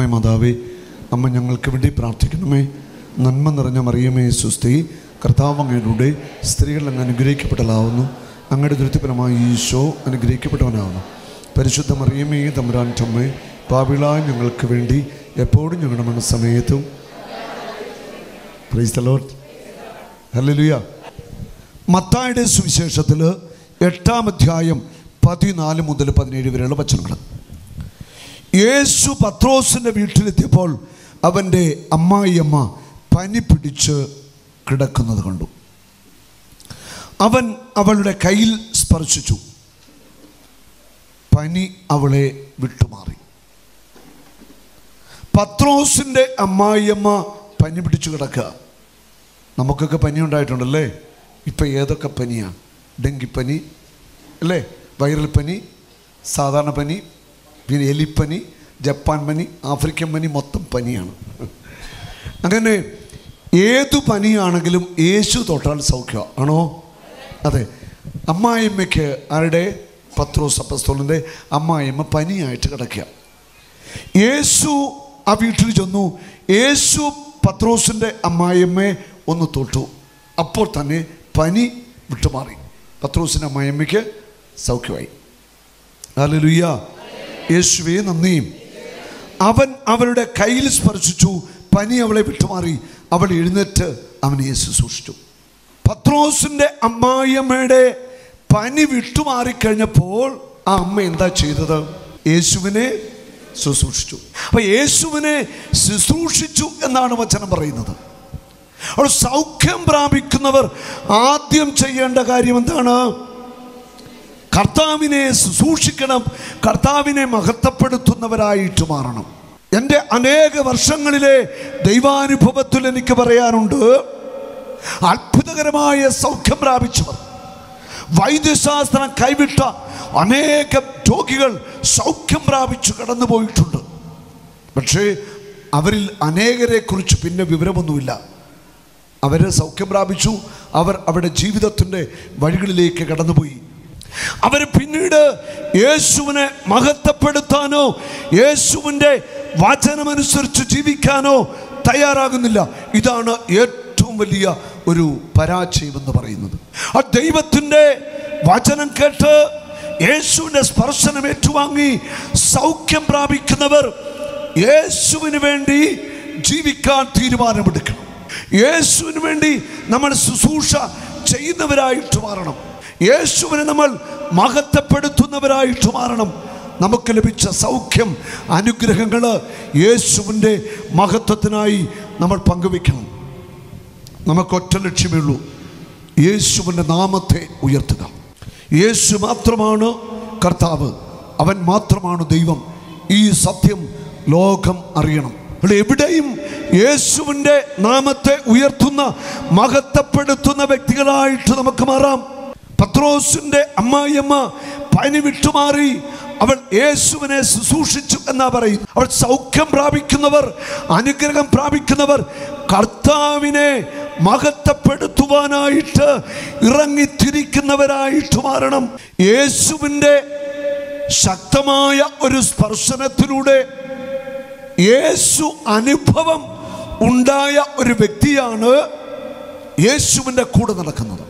അമ്മ മാതാവേ അമ്മ ഞങ്ങൾക്ക് വേണ്ടി പ്രാർത്ഥിക്കണമേ നന്മ നിറഞ്ഞ മറിയമേ സുസ്തി കർത്താവ് അങ്ങയുടെ സ്ത്രീകൾ അങ്ങ് അനുഗ്രഹിക്കപ്പെട്ടതാവുന്നു അങ്ങയുടെ ദുരിതപരമായ ഈശോ അനുഗ്രഹിക്കപ്പെട്ടവനാവുന്നു പരിശുദ്ധ മറിയമേ തമ്പുരാൻ ചമ്മേ പാവിളായ ഞങ്ങൾക്ക് വേണ്ടി എപ്പോഴും ഞങ്ങളുടെ മനസ്സമയത്തും പ്രൈസ് ദ ലോർഡ് ഹല്ലേലൂയ മത്തായുടെ സുവിശേഷത്തിൽ എട്ടാം അധ്യായം പതിനാല് മുതൽ പതിനേഴ് വരെയുള്ള വചനങ്ങൾ യേശു പത്രോസിൻ്റെ വീട്ടിലെത്തിയപ്പോൾ അവൻ്റെ അമ്മായിയമ്മ പനി പിടിച്ച് കിടക്കുന്നത് കണ്ടു അവൻ അവളുടെ കയ്യിൽ സ്പർശിച്ചു പനി അവളെ വിട്ടുമാറി പത്രോസിൻ്റെ അമ്മായിയമ്മ പനി പിടിച്ചു കിടക്കുക നമുക്കൊക്കെ പനി ഉണ്ടായിട്ടുണ്ടല്ലേ ഇപ്പം ഏതൊക്കെ പനിയാണ് ഡെങ്കിപ്പനി അല്ലേ വൈറൽ പനി സാധാരണ പനി പിന്നെ എലിപ്പനി ജപ്പാൻ പനി ആഫ്രിക്കൻ പനി മൊത്തം പനിയാണ് അങ്ങനെ ഏതു പനിയാണെങ്കിലും യേശു തൊട്ടാൽ സൗഖ്യം ആണോ അതെ അമ്മായിമ്മയ്ക്ക് ആരുടെ പത്രോസ് അപ്പസ്തോലിൻ്റെ അമ്മായിമ്മ പനിയായിട്ട് കിടക്കുക യേശു ആ വീട്ടിൽ ചെന്നു യേശു പത്രോസിൻ്റെ അമ്മായിയമ്മയെ ഒന്ന് തൊട്ടു അപ്പോൾ തന്നെ പനി വിട്ടുമാറി പത്രോസിൻ്റെ അമ്മായിയമ്മയ്ക്ക് സൗഖ്യമായി ഹല്ലേലൂയ യേശുവേ നന്ദിയും അവൻ അവളുടെ കയ്യിൽ സ്പർശിച്ചു പനി അവളെ വിട്ടുമാറി അവൾ എഴുന്നേറ്റ് അവനെ ശുശ്രൂഷിച്ചു പത്രോസിൻ്റെ അമ്മായിയമ്മയുടെ പനി വിട്ടുമാറിക്കഴിഞ്ഞപ്പോൾ ആ അമ്മ എന്താ ചെയ്തത് യേശുവിനെ ശുശ്രൂഷിച്ചു അപ്പൊ യേശുവിനെ ശുശ്രൂഷിച്ചു എന്നാണ് വചനം പറയുന്നത് അപ്പോൾ സൗഖ്യം പ്രാപിക്കുന്നവർ ആദ്യം ചെയ്യേണ്ട കാര്യം എന്താണ് കർത്താവിനെ ശുശ്രൂഷിക്കണം കർത്താവിനെ മഹത്വപ്പെടുത്തുന്നവരായിട്ട് മാറണം എൻ്റെ അനേക വർഷങ്ങളിലെ ദൈവാനുഭവത്തിൽ എനിക്ക് പറയാനുണ്ട് അത്ഭുതകരമായ സൗഖ്യം പ്രാപിച്ചവർ വൈദ്യശാസ്ത്രം കൈവിട്ട അനേകം രോഗികൾ സൗഖ്യം പ്രാപിച്ചു കടന്നു പോയിട്ടുണ്ട് പക്ഷേ അവരിൽ അനേകരെ കുറിച്ച് പിന്നെ വിവരമൊന്നുമില്ല അവർ സൗഖ്യം പ്രാപിച്ചു അവർ അവരുടെ ജീവിതത്തിൻ്റെ വഴികളിലേക്ക് കടന്നുപോയി അവർ പിന്നീട് യേശുവിനെ മഹത്വപ്പെടുത്താനോ യേശുവിൻ്റെ വചനമനുസരിച്ച് ജീവിക്കാനോ തയ്യാറാകുന്നില്ല ഇതാണ് ഏറ്റവും വലിയ ഒരു പരാജയം എന്ന് പറയുന്നത് ആ ദൈവത്തിൻ്റെ വചനം കേട്ട് യേശുവിൻ്റെ സ്പർശനം ഏറ്റുവാങ്ങി സൗഖ്യം പ്രാപിക്കുന്നവർ യേശുവിന് വേണ്ടി ജീവിക്കാൻ തീരുമാനമെടുക്കണം യേശുവിന് വേണ്ടി നമ്മൾ ശുശ്രൂഷ ചെയ്യുന്നവരായിട്ട് മാറണം യേശുവിനെ നമ്മൾ മഹത്വപ്പെടുത്തുന്നവരായിട്ട് മാറണം നമുക്ക് ലഭിച്ച സൗഖ്യം അനുഗ്രഹങ്ങൾ യേശുവിൻ്റെ മഹത്വത്തിനായി നമ്മൾ പങ്കുവെക്കണം നമുക്കൊറ്റ ലക്ഷ്യമേ ഉള്ളൂ യേശുവിൻ്റെ നാമത്തെ ഉയർത്തുക യേശു മാത്രമാണ് കർത്താവ് അവൻ മാത്രമാണ് ദൈവം ഈ സത്യം ലോകം അറിയണം അപ്പോൾ എവിടെയും യേശുവിൻ്റെ നാമത്തെ ഉയർത്തുന്ന മഹത്വപ്പെടുത്തുന്ന വ്യക്തികളായിട്ട് നമുക്ക് മാറാം പത്രോസിൻ്റെ അമ്മായിയമ്മ പനി വിട്ടുമാറി അവൾ യേശുവിനെ ശുശ്രൂഷിച്ചു എന്നാ പറയും അവൾ സൗഖ്യം പ്രാപിക്കുന്നവർ അനുഗ്രഹം പ്രാപിക്കുന്നവർ കർത്താവിനെ മഹത്വപ്പെടുത്തുവാനായിട്ട് ഇറങ്ങിത്തിരിക്കുന്നവരായിട്ട് മാറണം യേശുവിൻ്റെ ശക്തമായ ഒരു സ്പർശനത്തിലൂടെ യേശു അനുഭവം ഉണ്ടായ ഒരു വ്യക്തിയാണ് യേശുവിൻ്റെ കൂടെ നടക്കുന്നത്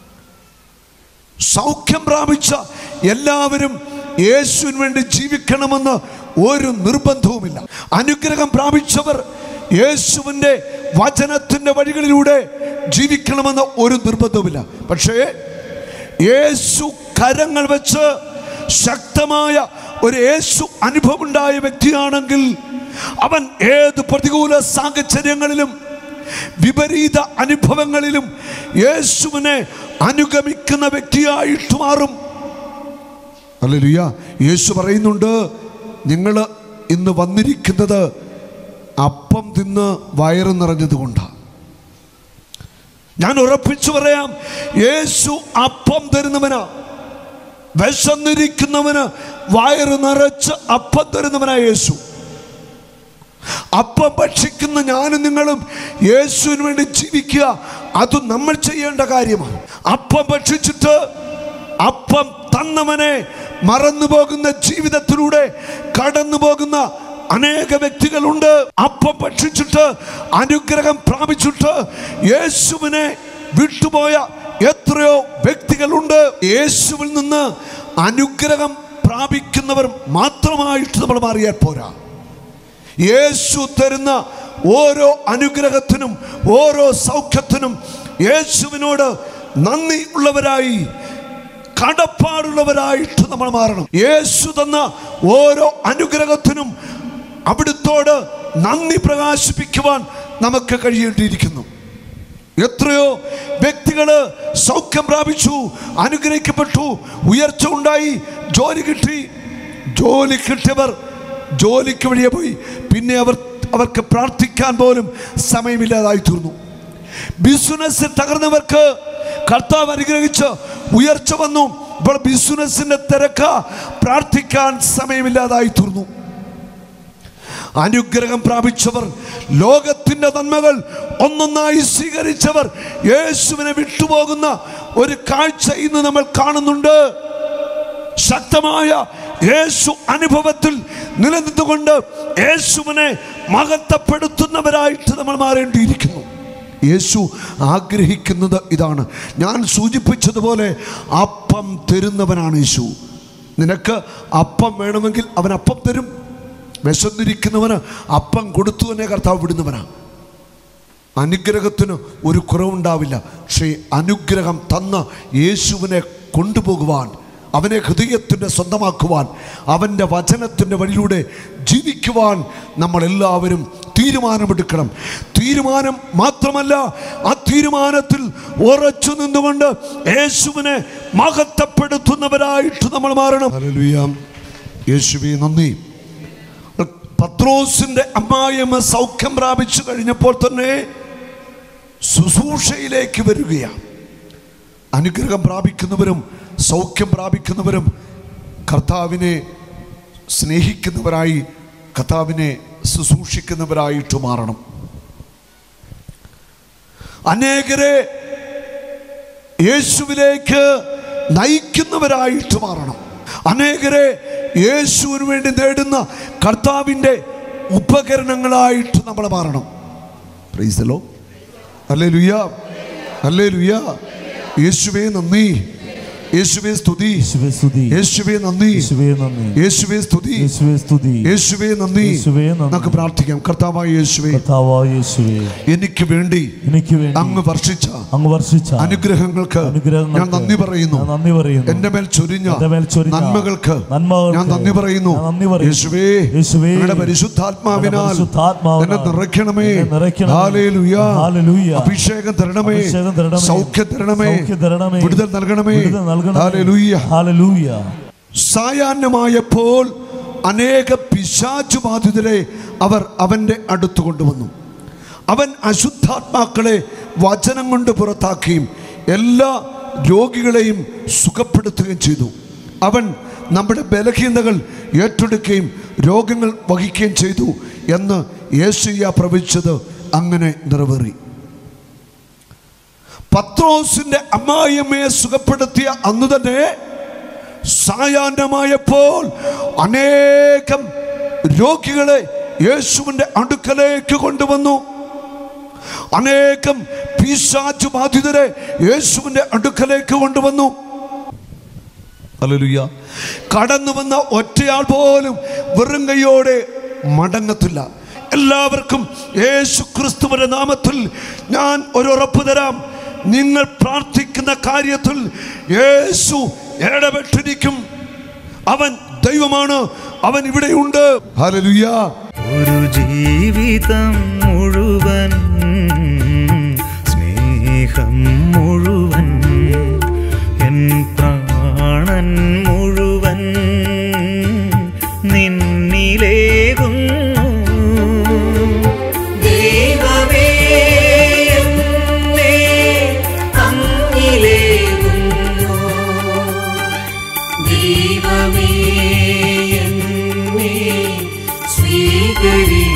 സൗഖ്യം പ്രാപിച്ച എല്ലാവരും യേശുവിന് വേണ്ടി ജീവിക്കണമെന്ന് ഒരു നിർബന്ധവുമില്ല അനുഗ്രഹം പ്രാപിച്ചവർ യേശുവിൻ്റെ വചനത്തിൻ്റെ വഴികളിലൂടെ ജീവിക്കണമെന്ന് ഒരു നിർബന്ധവുമില്ല പക്ഷേ യേശു കരങ്ങൾ വെച്ച് ശക്തമായ ഒരു യേശു അനുഭവമുണ്ടായ വ്യക്തിയാണെങ്കിൽ അവൻ ഏത് പ്രതികൂല സാഹചര്യങ്ങളിലും വിപരീത അനുഭവങ്ങളിലും യേശുവിനെ അനുഗമിക്കുന്ന വ്യക്തിയായിട്ട് മാറും അല്ലേലുയ്യ യേശു പറയുന്നുണ്ട് നിങ്ങൾ ഇന്ന് വന്നിരിക്കുന്നത് അപ്പം തിന്ന് വയറ് നിറഞ്ഞത് കൊണ്ടാണ് ഞാൻ ഉറപ്പിച്ചു പറയാം യേശു അപ്പം തരുന്നവനാ വിശന്നിരിക്കുന്നവന് വയറ് നിറച്ച് അപ്പം തരുന്നവനാ യേശു അപ്പം ഭക്ഷിക്കുന്ന ഞാനും നിങ്ങളും യേശുവിന് വേണ്ടി ജീവിക്കുക അത് നമ്മൾ ചെയ്യേണ്ട കാര്യമാണ് അപ്പം ഭക്ഷിച്ചിട്ട് അപ്പം തന്നവനെ മറന്നു പോകുന്ന ജീവിതത്തിലൂടെ കടന്നു പോകുന്ന അനേക വ്യക്തികളുണ്ട് അപ്പം ഭക്ഷിച്ചിട്ട് അനുഗ്രഹം പ്രാപിച്ചിട്ട് യേശുവിനെ വിട്ടുപോയ എത്രയോ വ്യക്തികളുണ്ട് യേശുവിൽ നിന്ന് അനുഗ്രഹം പ്രാപിക്കുന്നവർ മാത്രമായിട്ട് നമ്മൾ മാറിയാൽ പോരാ യേശു തരുന്ന ഓരോ അനുഗ്രഹത്തിനും ഓരോ സൗഖ്യത്തിനും യേശുവിനോട് നന്ദി ഉള്ളവരായി കടപ്പാടുള്ളവരായിട്ട് നമ്മൾ മാറണം യേശു തന്ന ഓരോ അനുഗ്രഹത്തിനും അവിടുത്തോട് നന്ദി പ്രകാശിപ്പിക്കുവാൻ നമുക്ക് കഴിയേണ്ടിയിരിക്കുന്നു എത്രയോ വ്യക്തികള് സൗഖ്യം പ്രാപിച്ചു അനുഗ്രഹിക്കപ്പെട്ടു ഉയർച്ച ഉണ്ടായി ജോലി കിട്ടി ജോലി കിട്ടിയവർ ജോലിക്ക് വഴിയെ പോയി പിന്നെ അവർ അവർക്ക് പ്രാർത്ഥിക്കാൻ പോലും സമയമില്ലാതായി തീർന്നു ബിസിനസ് തകർന്നവർക്ക് കർത്താവ് അനുഗ്രഹിച്ച് ഉയർച്ച വന്നു ഇപ്പോൾ ബിസിനസിന്റെ തിരക്ക് പ്രാർത്ഥിക്കാൻ സമയമില്ലാതായി തീർന്നു അനുഗ്രഹം പ്രാപിച്ചവർ ലോകത്തിന്റെ നന്മകൾ ഒന്നൊന്നായി സ്വീകരിച്ചവർ യേശുവിനെ വിട്ടുപോകുന്ന ഒരു കാഴ്ച ഇന്ന് നമ്മൾ കാണുന്നുണ്ട് ശക്തമായ യേശു അനുഭവത്തിൽ നിലനിന്നുകൊണ്ട് യേശുവിനെ മഹത്വപ്പെടുത്തുന്നവരായിട്ട് നമ്മൾ മാറേണ്ടിയിരിക്കുന്നു യേശു ആഗ്രഹിക്കുന്നത് ഇതാണ് ഞാൻ സൂചിപ്പിച്ചതുപോലെ അപ്പം തരുന്നവനാണ് യേശു നിനക്ക് അപ്പം വേണമെങ്കിൽ അവൻ അപ്പം തരും വിശന്നിരിക്കുന്നവന് അപ്പം കൊടുത്തു തന്നെ കർത്താവ് വിടുന്നവനാണ് അനുഗ്രഹത്തിന് ഒരു കുറവുണ്ടാവില്ല പക്ഷേ അനുഗ്രഹം തന്ന യേശുവിനെ കൊണ്ടുപോകുവാൻ അവനെ ഹൃദയത്തിൻ്റെ സ്വന്തമാക്കുവാൻ അവൻ്റെ വചനത്തിൻ്റെ വഴിയിലൂടെ ജീവിക്കുവാൻ നമ്മളെല്ലാവരും തീരുമാനമെടുക്കണം തീരുമാനം മാത്രമല്ല ആ തീരുമാനത്തിൽ ഉറച്ചു നിന്നുകൊണ്ട് യേശുവിനെ മഹത്വപ്പെടുത്തുന്നവരായിട്ട് നമ്മൾ മാറണം ഹല്ലേലൂയ. യേശുവേ നന്ദി പത്രോസിന്റെ അമ്മായിയമ്മ സൗഖ്യം പ്രാപിച്ചു കഴിഞ്ഞപ്പോൾ തന്നെ ശുശ്രൂഷയിലേക്ക് വരികയാണ് അനുഗ്രഹം പ്രാപിക്കുന്നവരും സൗഖ്യം പ്രാപിക്കുന്നവരും കർത്താവിനെ സ്നേഹിക്കുന്നവരായി കർത്താവിനെ ശുശ്രൂഷിക്കുന്നവരായിട്ട് മാറണം അനേകരെ യേശുവിലേക്ക് നയിക്കുന്നവരായിട്ട് മാറണം അനേകരെ യേശുവിന് വേണ്ടി നേടുന്ന കർത്താവിൻ്റെ ഉപകരണങ്ങളായിട്ട് നമ്മൾ മാറണം പ്രൈസലോ അല്ലേ ലുയ്യ അല്ലേ ലുയ്യ യേശുവേ നന്ദി യേശുവേ സ്തുതി യേശുവേ സ്തുതി യേശുവേ നന്ദി യേശുവേ നന്ദി യേശുവേ സ്തുതി യേശുവേ സ്തുതി യേശുവേ നന്ദി യേശുവേ നന്ദി. നമുക്ക് പ്രാർത്ഥിക്കാം കർത്താവായ യേശുവേ കർത്താവായ യേശുവേ എനിക്ക് വേണ്ടി എനിക്ക് വേണ്ടി അങ്ങ് വർഷിച്ച അങ്ങ് വർഷിച്ച അനുഗ്രഹങ്ങൾക്ക് അനുഗ്രഹങ്ങൾക്ക് ഞാൻ നന്ദി പറയുന്നു ഞാൻ നന്ദി പറയുന്നു എന്റെ മേൽ ചൊരിഞ്ഞ എന്റെ മേൽ ചൊരിഞ്ഞ നന്മകൾക്ക് നന്മകൾക്ക് ഞാൻ നന്ദി പറയുന്നു ഞാൻ നന്ദി പറയുന്നു. യേശുവേ യേശുവേ, അങ്ങയുടെ പരിശുദ്ധാത്മാവിനാൽ അങ്ങയുടെ പരിശുദ്ധാത്മാവിനാൽ എന്നെ നിറയ്ക്കണമേ എന്നെ നിറയ്ക്കണമേ. ഹാലേലൂയ. ഹാലേലൂയ. അഭിഷേകം തരണമേ അഭിഷേകം തരണമേ. സൗഖ്യം തരണമേ സൗഖ്യം തരണമേ. വിടുതൽ നൽകണമേ വിടുതൽ നൽകണമേ. ഹാലേലൂയ. ഹാലേലൂയ. സായാഹ്നമായപ്പോൾ അനേക പിശാചു ബാധിതരെ അവർ അവൻ്റെ അടുത്ത് കൊണ്ടുവന്നു അവൻ അശുദ്ധാത്മാക്കളെ വചനം കൊണ്ട് പുറത്താക്കുകയും എല്ലാ രോഗികളെയും സുഖപ്പെടുത്തുകയും ചെയ്തു അവൻ നമ്മുടെ ബലഹീനതകൾ ഏറ്റെടുക്കുകയും രോഗങ്ങൾ വഹിക്കുകയും ചെയ്തു എന്ന് യേശയ്യ പ്രവചിച്ചത് അങ്ങനെ നിറവേറി പത്രോസിന്റെ അമ്മായിയമ്മയെ സുഖപ്പെടുത്തിയ അന്ന് തന്നെ സായാഹ്നമായപ്പോൾ അനേകം രോഗികളെ യേശുവിൻ്റെ അടുക്കലേക്ക് കൊണ്ടുവന്നു അനേകം പിശാചു ബാധിതരെ യേശുവിൻ്റെ അടുക്കലേക്ക് കൊണ്ടുവന്നു ഹല്ലേലൂയ കടന്നു വന്ന ഒറ്റയാൾ പോലും വെറും കൈയോടെ മടങ്ങത്തില്ല എല്ലാവർക്കും യേശു ക്രിസ്തുവിന്റെ നാമത്തിൽ ഞാൻ ഒരു ഉറപ്പ് തരാം നിങ്ങൾ പ്രാർത്ഥിക്കുന്ന കാര്യത്തിൽ യേശു ഇടപെട്ടിരിക്കും അവൻ ദൈവമാണ് അവൻ ഇവിടെയുണ്ട് ഹല്ലേലൂയ ഒരു ജീവിതം മുഴുവൻ സ്നേഹം മുഴുവൻ എൻ പ്രാണൻ മുഴുവൻ നിന്നിലേകുന്നു ദൈവമേ എന്നെ അങ്ങിലേകുന്നു ദൈവമേ എന്നെ സ്വീകരി